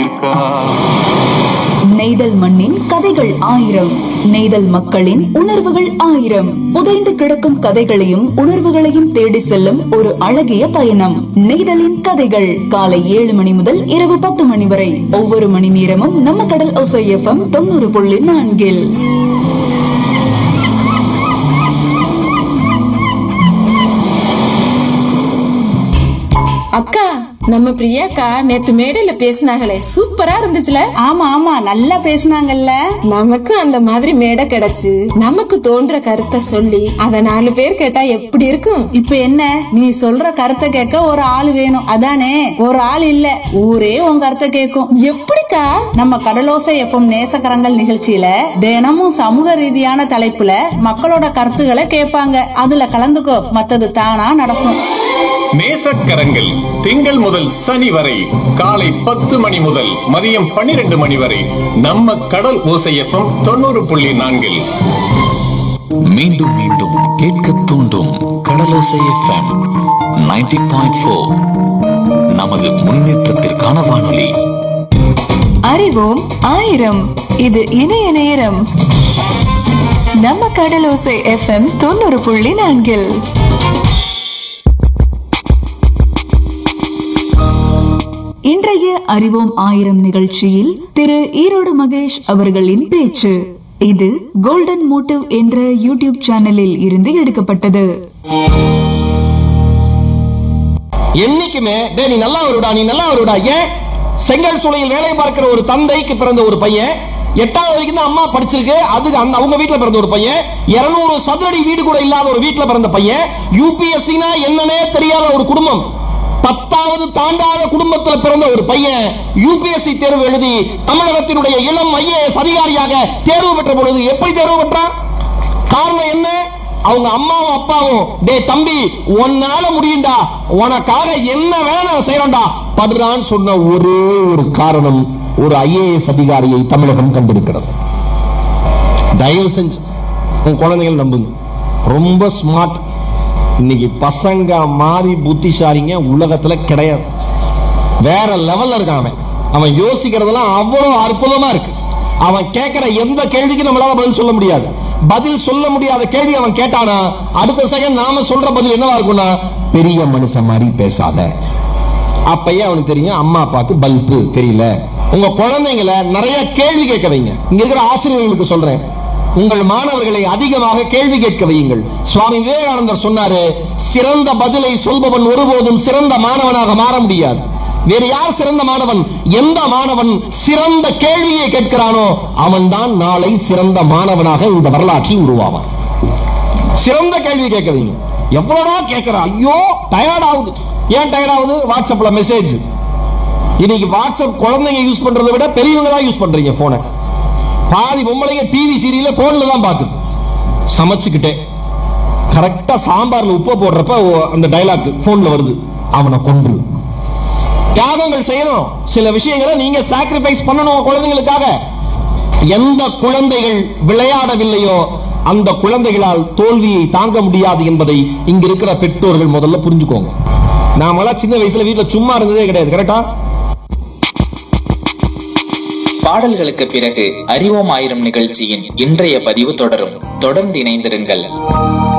தீர்ப்பா நெய்தல் மண்ணின் கதைகள் ஆயிரம் நெய்தல் மக்களின் உணர்வுகள் ஆயிரம் புதைந்து கிடக்கும் கதைகளையும் உணர்வுகளையும் தேடி செல்லும் ஒரு அழகிய பயணம் நெய்தலின் கதைகள் காலை ஏழு மணி முதல் இரவு பத்து மணி வரை ஒவ்வொரு மணி நேரமும் நம்ம கடல் ஒசை எஃப்எம் தொண்ணூறு புள்ளி நான்கில் அக்கா நம்ம பிரியாக்கா நேத்து மேடையில பேசினாங்களே சூப்பரா இருந்துச்சுல ஆமா ஆமா நல்லா பேசுனாங்கல்ல நமக்கு அந்த மாதிரி மேடை கிடைச்சு நமக்கு தோன்ற கருத்தை சொல்லி அத நாலு பேர் கேட்டா எப்படி இருக்கும் இப்ப என்ன நீ சொல்ற கருத்தை கேட்க ஒரு ஆள் வேணும் அதானே ஒரு ஆள் இல்ல ஊரே உன் கருத்தை கேட்கும் எப்படிக்கா நம்ம கடலோசை எப்பம் நேசக்கரங்கள் நிகழ்ச்சியில தினமும் சமூக ரீதியான தலைப்புல மக்களோட கருத்துக்களை கேட்பாங்க அதுல கலந்துக்கோ மத்தது தானா நடக்கும் நேசக்கரங்கள் திங்கள் முதல் சனி வரை காலை பத்து மணி முதல் மதியம் பன்னிரண்டு மணி வரை நம்ம கடல் ஓசையப்பம் தொண்ணூறு புள்ளி நான்கில் மீண்டும் மீண்டும் கேட்க தூண்டும் Kadalosai FM ninety point four நமது முன்னேற்றத்திற்கான வானொலி அறிவோம் ஆயிரம் இது இணைய நேரம் நம்ம கடலோசை எஃப்எம் தொண்ணூறு புள்ளி நான்கில் இன்றைய அறிவோம் ஆயிரம் நிகழ்ச்சியில் திரு ஈரோடு மகேஷ் அவர்களின் பேச்சு இது கோல்டன் மோட்டிவ் என்ற யூடியூப் சேனலில் இருந்து எடுக்கப்பட்டது என்னைக்குமே டேய் நீ நல்லா வருடா நீ நல்லா வருடா ஏன் செங்கல் சூளையில் வேலை பார்க்கிற ஒரு தந்தைக்கு பிறந்த ஒரு பையன் எட்டாவது வரைக்கும் தான் அம்மா படிச்சிருக்கு அதுக்கு அந்த அவங்க வீட்ல பிறந்த ஒரு பையன் 200 சதுரடி வீடு கூட இல்லாத ஒரு வீட்ல பிறந்த பையன் யூபிஎஸ்சினா என்னன்னே தெரியாத ஒரு குடும்பம் பத்தாவது தாண்டாத குடும்பத்தில் பிறந்த ஒரு பையன் யூபிஎஸ்சி தேர்வு எழுதி தமிழகத்தினுடைய இளம் ஐஏஎஸ் அதிகாரியாக தேர்வு பெற்ற பொழுது எப்படி தேர்வு பெற்றான் காரணம் என்ன அவங்க அம்மாவும் அப்பாவும் டேய் தம்பி உன்னால முடியும்டா உனக்காக என்ன வேணா நான் செய்யறோம்டா படுறான்னு சொன்ன ஒரே ஒரு காரணம் ஒரு ஐஏஎஸ் அதிகாரியை தமிழகம் கண்டிருக்கிறது தயவு செஞ்சு உன் குழந்தைகள் நம்புங்க ரொம்ப ஸ்மார்ட் இன்னைக்கு பசங்க மாறி புத்திசாலிங்க உலகத்துல கிடையாது வேற லெவல்ல இருக்கான் அவன் அவன் யோசிக்கிறதெல்லாம் அவ்வளவு அற்புதமா இருக்கு அவன் கேட்கிற எந்த கேள்விக்கும் நம்மளால பதில் சொல்ல முடியாது பதில் சொல்ல முடியாத கேள்வி அவன் கேட்டானா அடுத்த செகண்ட் நாம சொல்ற பதில் என்னவா இருக்கும்னா பெரிய மனுஷன் மாதிரி பேசாத அப்பயே அவனுக்கு தெரியும் அம்மா அப்பாவுக்கு பல்பு தெரியல உங்க குழந்தைங்களை நிறைய கேள்வி கேட்க வைங்க இங்க இருக்கிற ஆசிரியர்களுக்கு சொல்றேன் உங்கள் மாணவர்களை அதிகமாக கேள்வி கேட்க வையுங்கள் சுவாமி விவேகானந்தர் சொன்னாரு சிறந்த பதிலை சொல்பவன் ஒருபோதும் சிறந்த மாணவனாக மாற முடியாது வேறு யார் சிறந்த மாணவன் எந்த மாணவன் சிறந்த கேள்வியை கேட்கிறானோ அவன்தான் நாளை சிறந்த மாணவனாக இந்த வரலாற்றில் உருவாவான் சிறந்த கேள்வி கேட்க வைங்க எவ்வளவுடா கேட்கிறா ஐயோ டயர்ட் ஆகுது ஏன் டயர்ட் ஆகுது வாட்ஸ்அப்ல மெசேஜ் இன்னைக்கு வாட்ஸ்அப் குழந்தைங்க யூஸ் பண்றதை விட பெரியவங்க தான் யூஸ் பண்றீங்க போனை பாதி பொம்பளைங்க டிவி சீரியல போன்ல தான் பாக்குது சமைச்சுக்கிட்டே கரெக்டா சாம்பார்ல உப்பு போடுறப்ப ஓ- அந்த டைலாக் போன்ல வருது அவனை கொன்று தியாகங்கள் செய்யணும் சில விஷயங்களை நீங்க சாக்ரிஃபைஸ் பண்ணணும் உங்க குழந்தைங்களுக்காக எந்த குழந்தைகள் விளையாடவில்லையோ அந்த குழந்தைகளால் தோல்வியை தாங்க முடியாது என்பதை இங்க இருக்கிற பெற்றோர்கள் முதல்ல புரிஞ்சுக்கோங்க நாமெல்லாம் சின்ன வயசுல வீட்டுல சும்மா இருந்ததே கிடையாது கரெக்டா பாடல்களுக்கு பிறகு அறிவோம் ஆயிரம் நிகழ்ச்சியின் இன்றைய பதிவு தொடரும் தொடர்ந்து இணைந்திருங்கள்